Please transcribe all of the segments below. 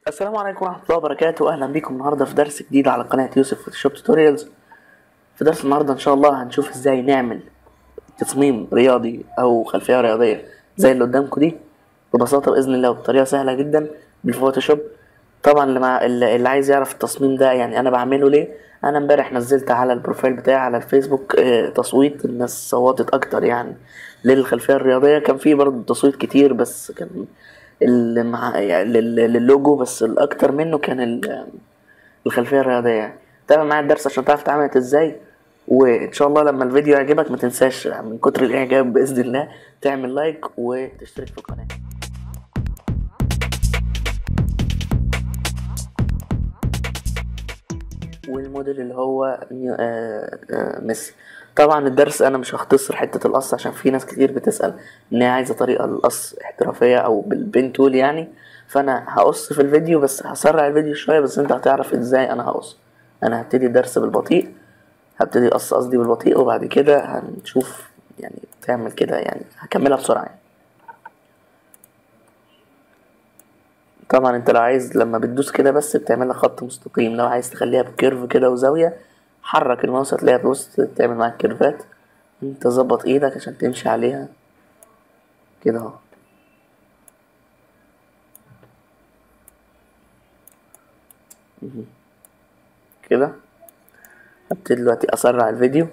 السلام عليكم ورحمة الله وبركاته أهلا بكم النهاردة في درس جديد على قناة يوسف فوتوشوب توتوريالز في درس النهاردة إن شاء الله هنشوف إزاي نعمل تصميم رياضي أو خلفية رياضية زي اللي قدامكم دي ببساطة بإذن الله وبطريقة سهلة جدا بالفوتوشوب طبعا اللي, مع... اللي عايز يعرف التصميم ده يعني أنا بعمله ليه أنا امبارح نزلت على البروفايل بتاعي على الفيسبوك آه، تصويت الناس صوتت أكتر يعني للخلفية الرياضية كان في برضه تصويت كتير بس كان اللي مع يعني لل- للوجو بس الأكتر منه كان ال- الخلفية الرياضية تابع معايا الدرس عشان تعرف اتعملت ازاي وإن شاء الله لما الفيديو يعجبك ما تنساش من كتر الإعجاب بإذن الله تعمل لايك وتشترك في القناة والموديل اللي هو نيو- آه، آه، ميسي طبعا الدرس انا مش هختصر حته القص عشان في ناس كتير بتسال ان هي عايزه طريقه للقص احترافيه او بالبين تول يعني فانا هقص في الفيديو بس هسرع الفيديو شويه بس انت هتعرف ازاي انا هقص انا هبتدي الدرس بالبطيء هبتدي اقص قصدي بالبطيء وبعد كده هنشوف يعني تعمل كده يعني هكملها بسرعه يعني. طبعا انت لو عايز لما بتدوس كده بس بتعملها خط مستقيم لو عايز تخليها بكيرف كده وزاوية حرك الماوس هتلاقيها بص تعمل معاك كيرفات انت ظبط ايدك عشان تمشي عليها كده اهو مهم. كده هبتدي دلوقتي اسرع الفيديو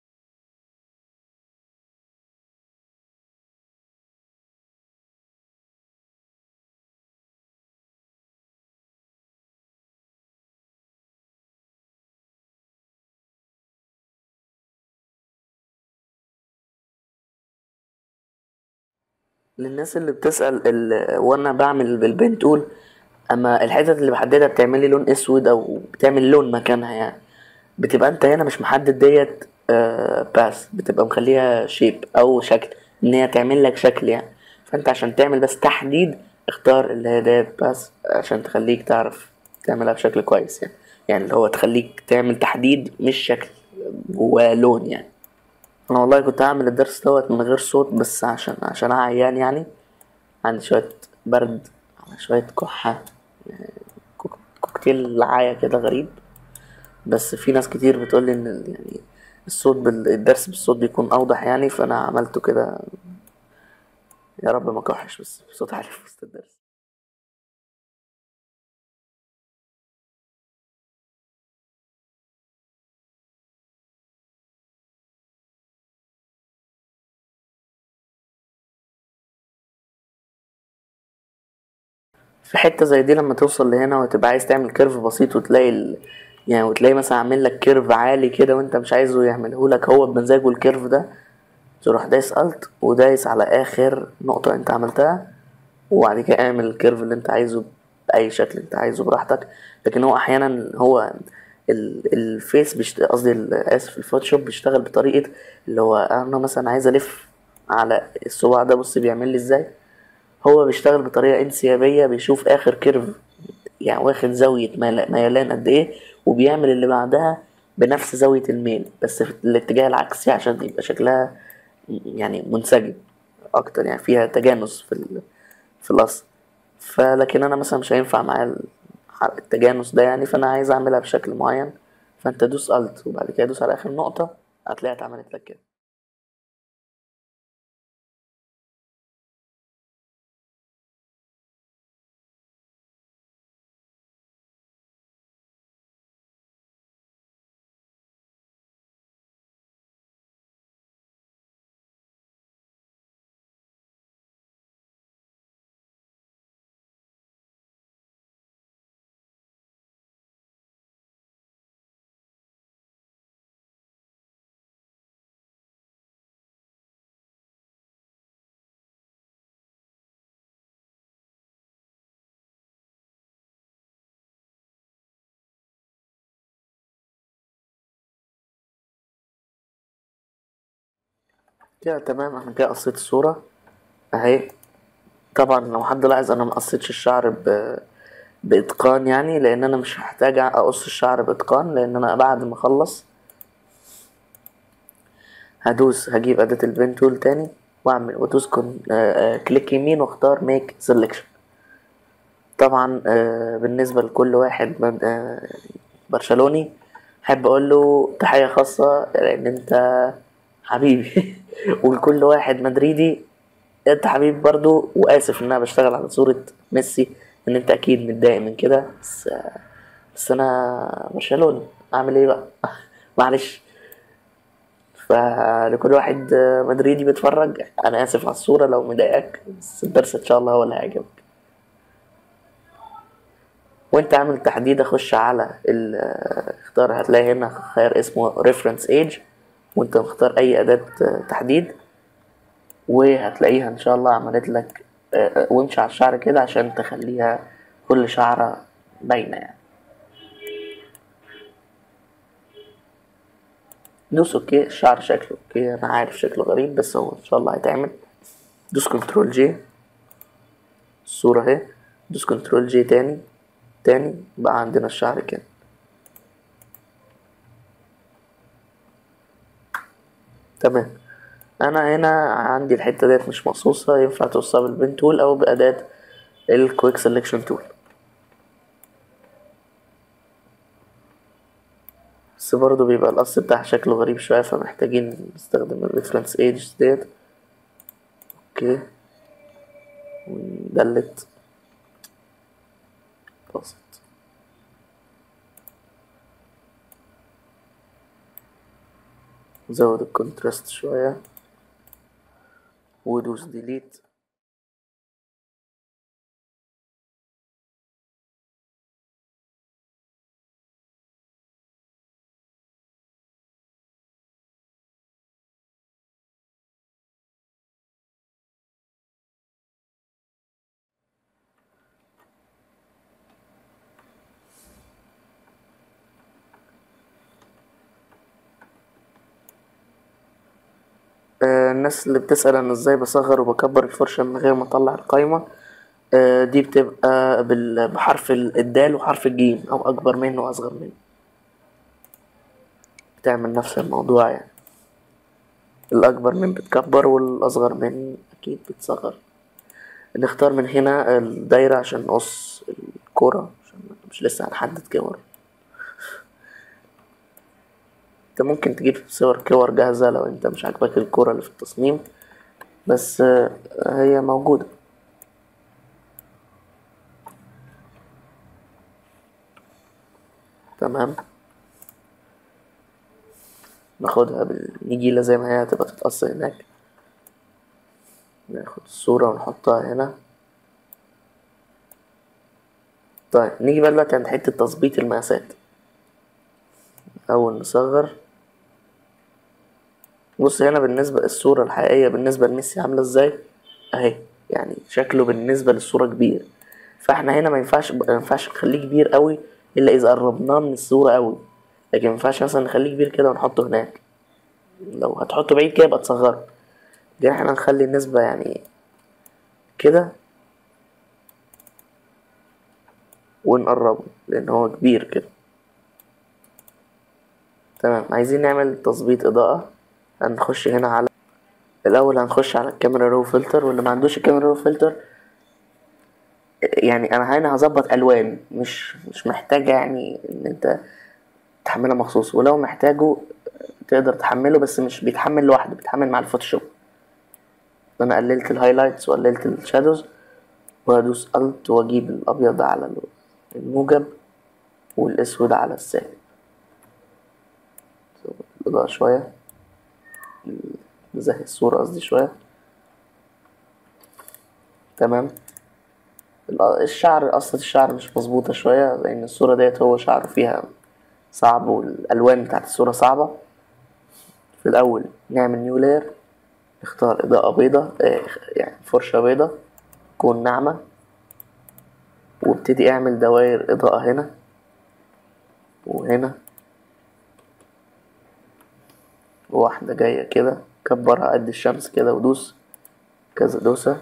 للناس اللي بتسأل ال... وانا بعمل بالبين تول اما الحتت اللي بحددها بتعمل لي لون اسود او بتعمل لون مكانها يعني بتبقى انت هنا مش محدد ديت آه باس بتبقى مخليها شيب او شكل ان هي تعمل لك شكل يعني فانت عشان تعمل بس تحديد اختار اللي هي ديت باس عشان تخليك تعرف تعملها بشكل كويس يعني يعني اللي هو تخليك تعمل تحديد مش شكل جواه لون يعني انا والله كنت هعمل الدرس دوت من غير صوت بس عشان عشان أنا عيان يعني عندي شوية برد على شوية كحة يعني كوك- كوكتيل عاية كده غريب بس في ناس كتير بتقولي ان ال- يعني الصوت بال... الدرس بالصوت بيكون اوضح يعني فانا عملته كده يا رب ما كحش بس بصوت عالي في وسط الدرس في حتة زي دي لما توصل لهنا وتبقى عايز تعمل كيرف بسيط وتلاقي ال... يعني وتلاقي مثلا عامل لك كيرف عالي كده وانت مش عايزه يعمله لك هو بمزاجه الكيرف ده تروح دايس الت ودايس على اخر نقطة انت عملتها وبعد كده اعمل الكيرف اللي انت عايزه بأي شكل انت عايزه براحتك لكن هو احيانا هو ال- الفيس بيشت... قصدي ال- اسف الفوتوشوب بيشتغل بطريقة اللي هو انا مثلا عايز الف على الصباع ده بص بيعمل لي ازاي هو بيشتغل بطريقة انسيابية بيشوف آخر كيرف يعني واخد زاوية ميل- ميلان قد إيه وبيعمل اللي بعدها بنفس زاوية الميل بس في الاتجاه العكسي عشان يبقى شكلها يعني منسجم أكتر يعني فيها تجانس في ال... في الأصل فلكن أنا مثلا مش هينفع معايا ال- التجانس ده يعني فأنا عايز أعملها بشكل معين فأنت دوس ألت وبعد كده دوس على آخر نقطة هتلاقيها اتعملت لك كده كده تمام احنا كده قصيت الصورة اهي طبعا لو حد لاحظ انا ما قصيتش الشعر ب... باتقان يعني لان انا مش محتاج اقص الشعر باتقان لان انا بعد ما اخلص هدوس هجيب اداة البين تول تاني واعمل وادوس كون... آه، آه، كليك يمين واختار ميك سيلكشن طبعا آه، بالنسبة لكل واحد من- آه، برشلوني أحب أقول له تحية خاصة لأن أنت حبيبي ولكل واحد مدريدي أنت حبيبي برضو وآسف إن أنا بشتغل على صورة ميسي إن أنت أكيد متضايق من كده بس آه، بس أنا برشلوني أعمل إيه بقى معلش فلكل واحد آه، مدريدي بيتفرج أنا آسف على الصورة لو مضايقك بس الدرس إن شاء الله هو اللي هيعجبك وانت عامل تحديد اخش على ال- اختار هتلاقي هنا خيار اسمه reference age وانت مختار اي اداة تحديد وهتلاقيها ان شاء الله عملت لك اه، وامشي على الشعر كده عشان تخليها كل شعرة باينة يعني دوس اوكي الشعر شكله اوكي انا عارف شكله غريب بس هو ان شاء الله هيتعمل دوس كنترول جي الصورة اهي دوس كنترول جي تاني تاني بقى عندنا الشعر كده تمام انا هنا عندي الحته ديت مش مقصوصه ينفع توصلها بالبين تول او باداه الكويك سelection تول بس برضه بيبقى القص بتاعها شكله غريب شويه فمحتاجين نستخدم الريفرنس ايج ديت اوكي وندلت باظت زود الكونتراست شوية ودوس ديليت آه، الناس اللي بتسأل انا ازاي بصغر وبكبر الفرشة من غير ما اطلع القايمة آه، دي بتبقى بال- بحرف ال- الدال وحرف الجيم او اكبر منه واصغر منه بتعمل نفس الموضوع يعني الاكبر من بتكبر والاصغر من اكيد بتصغر نختار من هنا الدايرة عشان نقص الكرة عشان مش لسه هنحدد كور انت ممكن تجيب صور كور جاهزة لو انت مش عاجبك الكرة اللي في التصميم بس آه، هي موجودة تمام ناخدها بالنجيلة زي ما هي هتبقى تتقص هناك ناخد الصورة ونحطها هنا طيب نيجي بقى دلوقتي عند حتة تظبيط المقاسات أول نصغر بص هنا بالنسبة الصورة الحقيقية بالنسبة لميسي عاملة ازاي اهي يعني شكله بالنسبة للصورة كبير فاحنا هنا ما ينفعش ما ينفعش نخليه كبير قوي الا اذا قربناه من الصورة قوي لكن ما ينفعش مثلا نخليه كبير كده ونحطه هناك لو هتحطه بعيد كده يبقى تصغره دي احنا نخلي النسبة يعني كده ونقربه لان هو كبير كده تمام عايزين نعمل تظبيط اضاءة هنخش هنا على الاول هنخش على الكاميرا رو فلتر واللي ما عندوش الكاميرا رو فلتر يعني انا هنا هظبط الوان مش مش محتاجه يعني ان انت تحملها مخصوص ولو محتاجه تقدر تحمله بس مش بيتحمل لوحده بيتحمل مع الفوتوشوب انا قللت الهايلايتس وقللت الشادوز وهدوس الت واجيب الابيض على الموجب والاسود على السالب الاضاءة شوية نزهي الصورة قصدي شوية تمام ال- الشعر قصة الشعر مش مظبوطة شوية لأن الصورة ديت هو شعره فيها صعب والألوان بتاعت الصورة صعبة في الأول نعمل نيو لاير نختار إضاءة بيضة آه، يعني فرشة بيضة تكون ناعمة وابتدي اعمل دوائر إضاءة هنا وهنا واحدة جاية كده كبرها قد الشمس كده ودوس كذا دوسة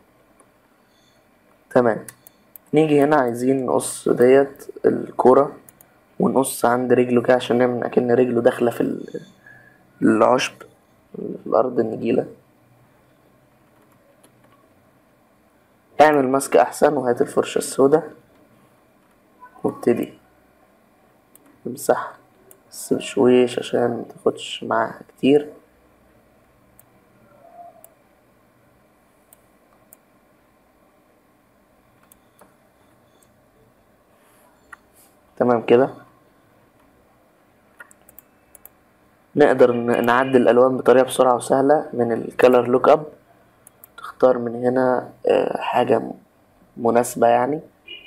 تمام نيجي هنا عايزين نقص ديت الكرة ونقص عند رجله كده عشان نعمل اكن رجله داخلة في ال- العشب في الأرض النجيلة اعمل ماسك أحسن وهات الفرشة السوداء وابتدي امسح بس بشويش عشان متاخدش معاها كتير تمام كده نقدر ن- نعدل الألوان بطريقة بسرعة وسهلة من الكالر لوك اب تختار من هنا آه، حاجة م- مناسبة يعني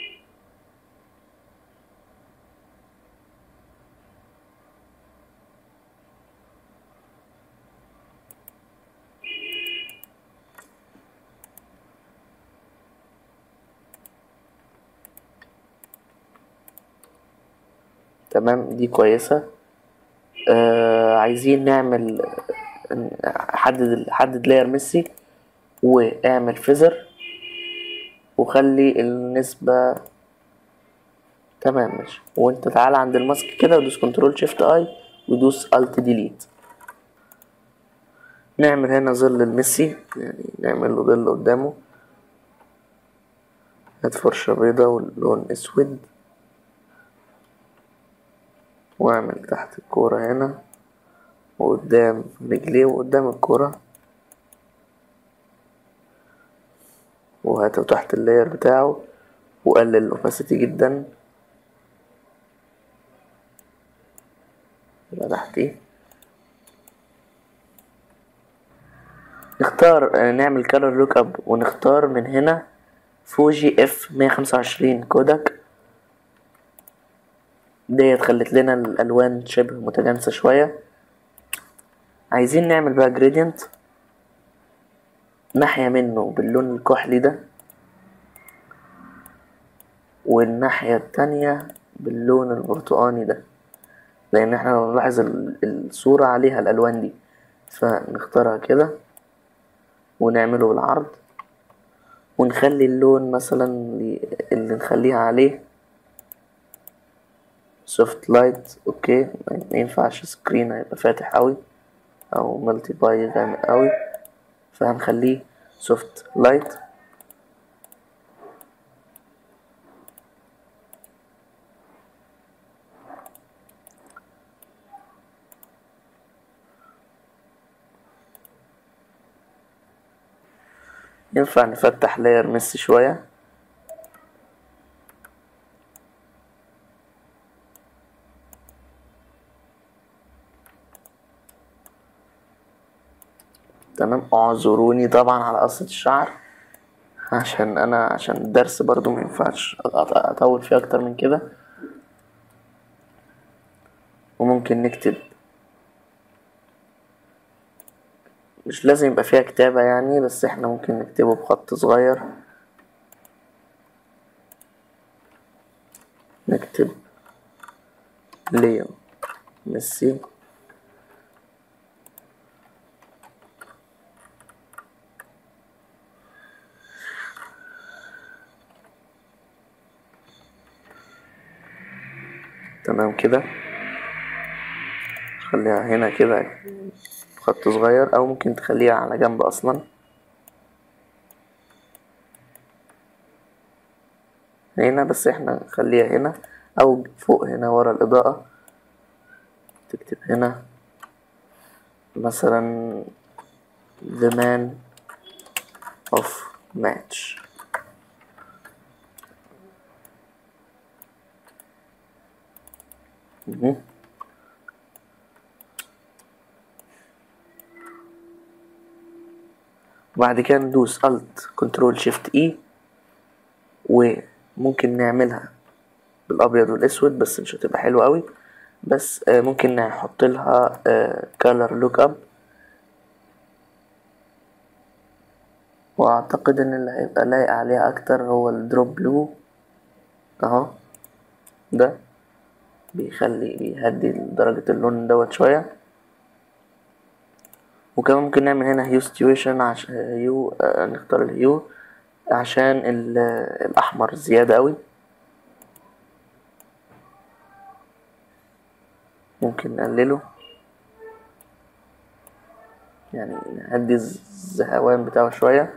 تمام دي كويسة آه عايزين نعمل حدد حدد لاير ميسي واعمل فيزر وخلي النسبة تمام ماشي وانت تعالى عند الماسك كده ودوس كنترول شيفت اي ودوس الت ديليت نعمل هنا ظل الميسي يعني نعمل له ظل قدامه هات فرشة بيضة واللون اسود واعمل تحت الكورة هنا وقدام رجليه وقدام الكورة وهاته تحت اللاير بتاعه وقلل الاوباسيتي جدا يبقى تحتيه نختار آه، نعمل كالر لوك اب ونختار من هنا فوجي اف 125 كودك ديت خلت لنا الالوان شبه متجانسة شوية عايزين نعمل بقى جريدينت ناحية منه باللون الكحلي ده والناحية التانية باللون البرتقاني ده لأن احنا لو نلاحظ ال- الصورة عليها الألوان دي فنختارها كده ونعمله بالعرض ونخلي اللون مثلا اللي اللي نخليها عليه سوفت لايت اوكي ما ينفعش سكرين هيبقى فاتح قوي او ملتي باي غامق قوي فهنخليه سوفت لايت ينفع نفتح لاير ميسي شوية تمام اعذروني طبعا على قصة الشعر عشان انا عشان الدرس برضو ما ينفعش أط- اطول فيه اكتر من كده وممكن نكتب مش لازم يبقى فيها كتابة يعني بس احنا ممكن نكتبه بخط صغير نكتب ليو ميسي تمام كده خليها هنا كده خط صغير او ممكن تخليها على جنب اصلا هنا بس احنا نخليها هنا او فوق هنا ورا الاضاءة تكتب هنا مثلا the man of match مهم. وبعد كده ندوس Alt Ctrl Shift E وممكن نعملها بالابيض والاسود بس مش هتبقى حلوة قوي بس آه، ممكن نحط لها آه، color lookup واعتقد ان اللي هيبقى لايق عليها اكتر هو الدروب بلو اهو ده بيخلي بيهدي درجة اللون دوت شوية وكمان ممكن نعمل هنا هيو ستيويشن عشان هيو آه نختار الهيو عشان ال- الأحمر زيادة أوي ممكن نقلله يعني نهدي الزهوان بتاعه شوية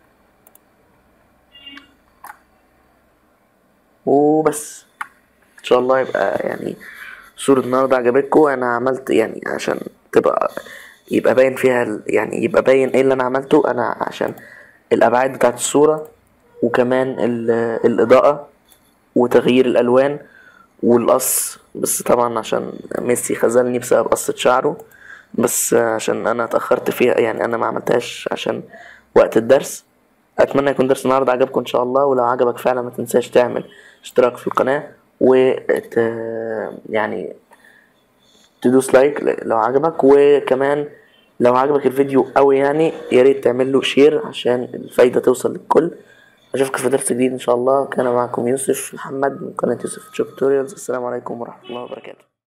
وبس ان شاء الله يبقى يعني صورة النهاردة عجبتكم انا عملت يعني عشان تبقى يبقى باين فيها ال- يعني يبقى باين ايه اللي انا عملته انا عشان الابعاد بتاعت الصورة وكمان ال- الاضاءة وتغيير الالوان والقص بس طبعا عشان ميسي خذلني بسبب قصة شعره بس عشان انا اتأخرت فيها يعني انا ما عملتهاش عشان وقت الدرس اتمنى يكون درس النهارده عجبكم ان شاء الله ولو عجبك فعلا ما تنساش تعمل اشتراك في القناة وت يعني تدوس لايك لو عجبك وكمان لو عجبك الفيديو قوي يعني يا ريت تعمل له شير عشان الفايدة توصل للكل اشوفك في درس جديد ان شاء الله كان معكم يوسف محمد من قناة يوسف توتوريالز السلام عليكم ورحمة الله وبركاته